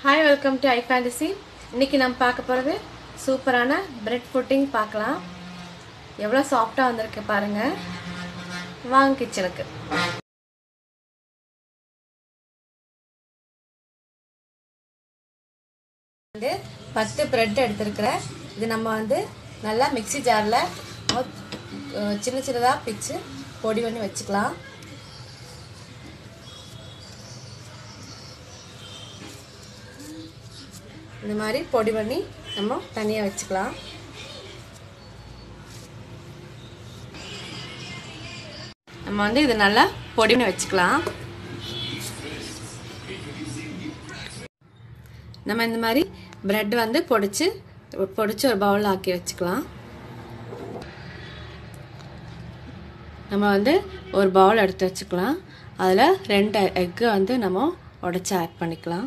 hi welcome to I fantasy இன்னைக்கு நம்ம பார்க்க போகிறது சூப்பரான பிரெட் புட்டிங் பார்க்கலாம் எவ்வளோ சாஃப்டாக வந்திருக்கு பாருங்க வாங்க கிச்சனுக்கு வந்து பத்து பிரெட் எடுத்துருக்கிறேன் இது நம்ம வந்து நல்லா மிக்ஸி ஜாரில் சின்ன சின்னதாக பிச்சு பொடி பண்ணி வச்சுக்கலாம் இந்த மாதிரி பொடி பண்ணி நம்ம தனியாக வச்சுக்கலாம் நம்ம வந்து இது நல்லா பொடி பண்ணி வச்சுக்கலாம் நம்ம இந்த மாதிரி பிரெட் வந்து பொடிச்சு பொடிச்சு ஒரு பவுல் ஆக்கி வச்சுக்கலாம் நம்ம வந்து ஒரு பவுல் எடுத்து வச்சுக்கலாம் அதில் ரெண்டு எக்கு வந்து நம்ம உடச்சி ஆட் பண்ணிக்கலாம்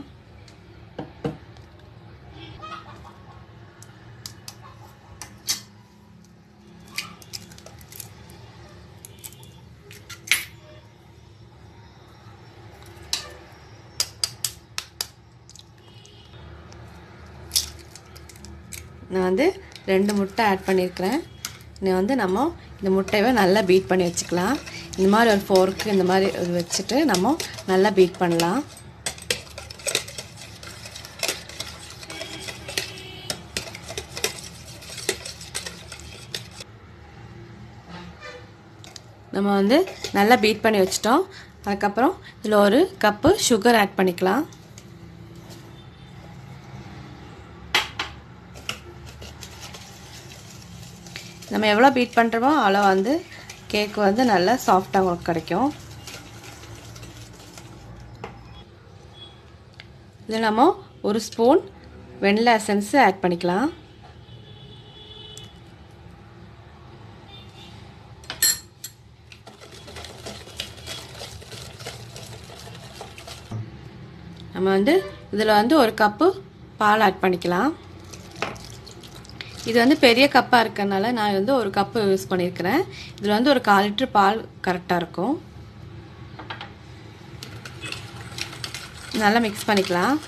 நான் வந்து ரெண்டு முட்டை ஆட் பண்ணியிருக்கிறேன் இன்னும் வந்து நம்ம இந்த முட்டையை நல்லா பீட் பண்ணி வச்சுக்கலாம் இந்த மாதிரி ஒரு ஃபோர்க்கு இந்த மாதிரி வச்சுட்டு நம்ம நல்லா பீட் பண்ணலாம் நம்ம வந்து நல்லா பீட் பண்ணி வச்சிட்டோம் அதுக்கப்புறம் இதில் ஒரு கப்பு சுகர் ஆட் பண்ணிக்கலாம் நம்ம எவ்வளோ பீட் பண்ணுறோமோ அவ்வளோ வந்து கேக் வந்து நல்லா சாஃப்டாக உங்களுக்கு கிடைக்கும் இதில் நம்ம ஒரு ஸ்பூன் வெண்ணிலா எசன்ஸ் ஆட் பண்ணிக்கலாம் நம்ம வந்து இதில் வந்து ஒரு கப்பு பால் ஆட் பண்ணிக்கலாம் இது வந்து பெரிய கப்பாக இருக்கறனால நான் வந்து ஒரு கப்பு யூஸ் பண்ணியிருக்கிறேன் இதில் வந்து ஒரு கால் லிட்டர் பால் கரெக்டாக இருக்கும் நல்லா மிக்ஸ் பண்ணிக்கலாம்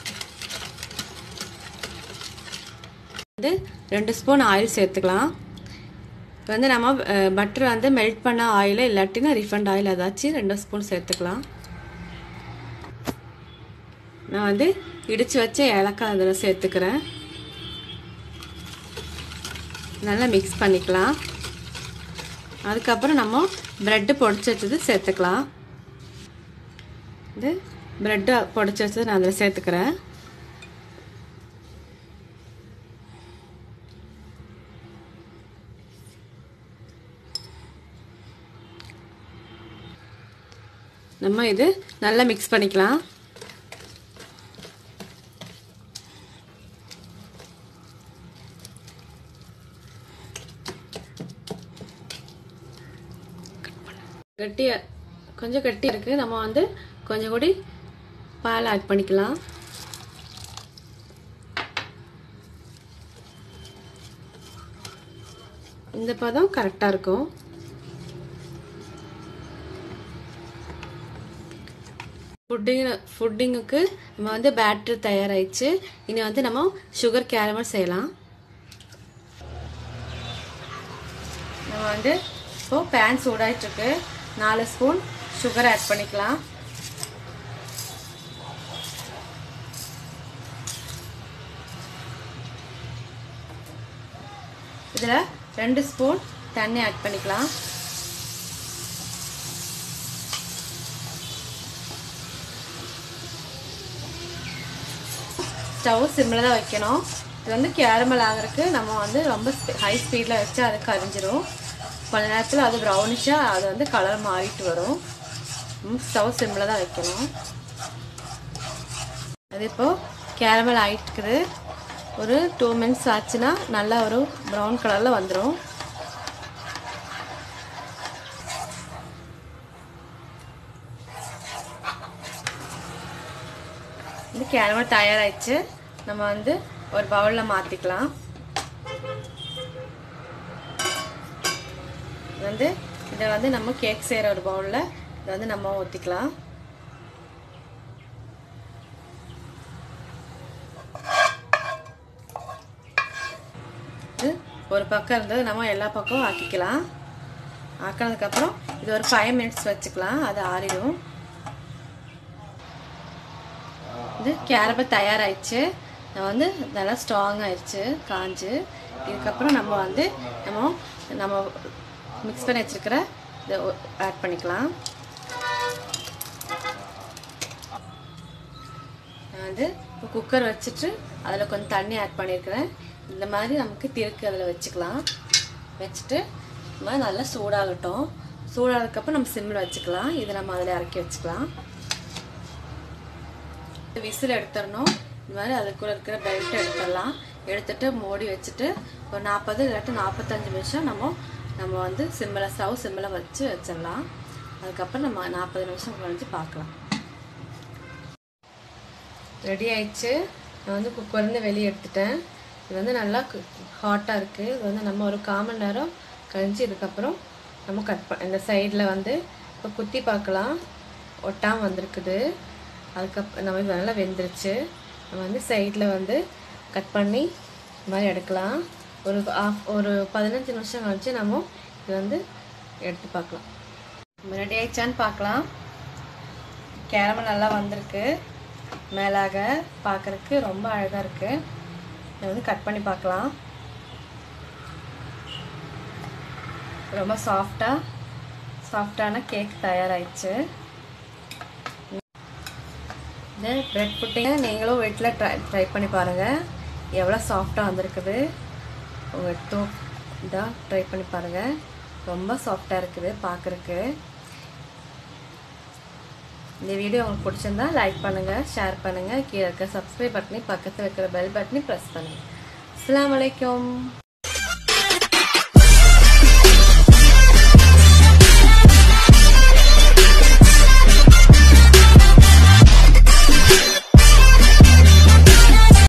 வந்து ரெண்டு ஸ்பூன் ஆயில் சேர்த்துக்கலாம் இப்போ வந்து நம்ம பட்டர் வந்து மெல்ட் பண்ண ஆயில் இல்லாட்டினா ரிஃபண்ட் ஆயில் ஏதாச்சும் ரெண்டு ஸ்பூன் சேர்த்துக்கலாம் நான் வந்து இடித்து வச்ச ஏலக்காய் அதில் சேர்த்துக்கிறேன் நல்லா மிக்ஸ் பண்ணிக்கலாம் அதுக்கப்புறம் நம்ம ப்ரெட்டு பொடிச்சு வச்சது சேர்த்துக்கலாம் இது ப்ரெட்டு பொடிச்சு வச்சது நான் அதில் சேர்த்துக்கிறேன் நம்ம இது நல்லா மிக்ஸ் பண்ணிக்கலாம் கட்டியாக கொஞ்சம் கட்டி இருக்குது நம்ம வந்து கொஞ்சம் கூடி பால் ஆட் பண்ணிக்கலாம் இந்த பதம் கரெக்டாக இருக்கும் ஃபுட்டிங் ஃபுட்டிங்குக்கு நம்ம வந்து பேட்ரு தயாராகிடுச்சு இனி வந்து நம்ம சுகர் கேரமல் செய்யலாம் நம்ம வந்து இப்போது பேன் சூடாயிட்ருக்கு நாலு ஸ்பூன் சுகர் ஆட் பண்ணிக்கலாம் இதில் ரெண்டு ஸ்பூன் தண்ணி ஆட் பண்ணிக்கலாம் ஸ்டவ் சிம்மில் தான் வைக்கணும் இது வந்து கேரமல் ஆகிறதுக்கு நம்ம வந்து ரொம்ப ஹை ஸ்பீடில் வச்சு அது கரிஞ்சிரும் கொஞ்ச நேரத்தில் அது ப்ரௌனிஷாக அது வந்து கலர் மாறிட்டு வரும் ஸ்டவ் சிம்மில் தான் வைக்கணும் அது இப்போது கேரமல் ஆகிட்டுக்குது ஒரு டூ மினிட்ஸ் ஆச்சுன்னா நல்லா ஒரு ப்ரௌன் கலரில் வந்துடும் இது கேரமல் தயாராகிடுச்சு நம்ம வந்து ஒரு பவுலில் மாற்றிக்கலாம் வந்து இதை வந்து நம்ம கேக் செய்கிற ஒரு பவுலில் இதை வந்து நம்ம ஊற்றிக்கலாம் ஒரு பக்கம் இருந்தது நம்ம எல்லா பக்கமும் ஆக்கிக்கலாம் ஆக்கினதுக்கப்புறம் இது ஒரு ஃபைவ் மினிட்ஸ் வச்சுக்கலாம் அது ஆறிடும் இது கேரமல் தயாராகிடுச்சு நான் வந்து நல்லா ஸ்ட்ராங் ஆயிடுச்சு காஞ்சு இதுக்கப்புறம் நம்ம வந்து நம்ம நம்ம மிக்ஸ் பண்ணி வச்சுருக்கிற இதை ஆட் பண்ணிக்கலாம் நான் வந்து இப்போ குக்கர் வச்சுட்டு அதில் கொஞ்சம் தண்ணி ஆட் பண்ணியிருக்கிறேன் இந்த மாதிரி நமக்கு திருக்கு அதில் வச்சுக்கலாம் வச்சுட்டு இந்த மாதிரி நல்லா சூடாகட்டும் சூடானதுக்கப்புறம் நம்ம சிம்மில் வச்சுக்கலாம் இதை நம்ம அதில் இறக்கி வச்சுக்கலாம் விசில் எடுத்துடணும் இந்த மாதிரி அதுக்குள்ளே இருக்கிற பெல்ட் எடுத்துடலாம் எடுத்துட்டு மூடி வச்சுட்டு ஒரு நாற்பது இல்லாட்டி நாற்பத்தஞ்சு நிமிஷம் நம்ம நம்ம வந்து சிம்மில் ஸ்டவ் சிம்மில் வச்சு வச்சிடலாம் அதுக்கப்புறம் நம்ம நாற்பது நிமிஷம் கழிச்சு பார்க்கலாம் ரெடி ஆயிடுச்சு நான் வந்து குக்கர்லேருந்து வெளியே எடுத்துட்டேன் இது வந்து நல்லா ஹாட்டாக இருக்குது இது வந்து நம்ம ஒரு காமன் நேரம் கழிஞ்சு இதுக்கப்புறம் நம்ம கட் ப இந்த சைடில் வந்து இப்போ குத்தி பார்க்கலாம் ஒட்டாமல் வந்திருக்குது அதுக்கப்புறம் நம்ம இது நல்லா வெந்துருச்சு நம்ம வந்து சைடில் வந்து கட் பண்ணி இந்த மாதிரி எடுக்கலாம் ஒரு ஆஃப் ஒரு பதினஞ்சு நிமிஷம் கழிச்சு நம்ம இது வந்து எடுத்து பார்க்கலாம் ரெடி ஆயிடுச்சான்னு பார்க்கலாம் கேரமல் நல்லா வந்திருக்கு மேலாக பார்க்குறக்கு ரொம்ப அழகாக இருக்குது இதை வந்து கட் பண்ணி பார்க்கலாம் ரொம்ப சாஃப்டாக சாஃப்டான கேக் தயாராகிடுச்சு இந்த ப்ரெட் புட்டிங்க நீங்களும் வீட்டில் ட்ரை ட்ரை பண்ணி பாருங்கள் எவ்வளோ சாஃப்டாக வந்திருக்குது உங்கள் டோ இதாக ட்ரை பண்ணி பாருங்கள் ரொம்ப சாஃப்டாக இருக்குது பார்க்குறக்கு இந்த வீடியோ உங்களுக்கு பிடிச்சிருந்தா லைக் பண்ணுங்கள் ஷேர் பண்ணுங்கள் கீழே இருக்க சப்ஸ்கிரைப் பட்டனி பக்கத்தில் இருக்கிற பெல் பட்டனி ப்ரெஸ் பண்ணுங்கள் அஸ்லாம் வலைக்கம்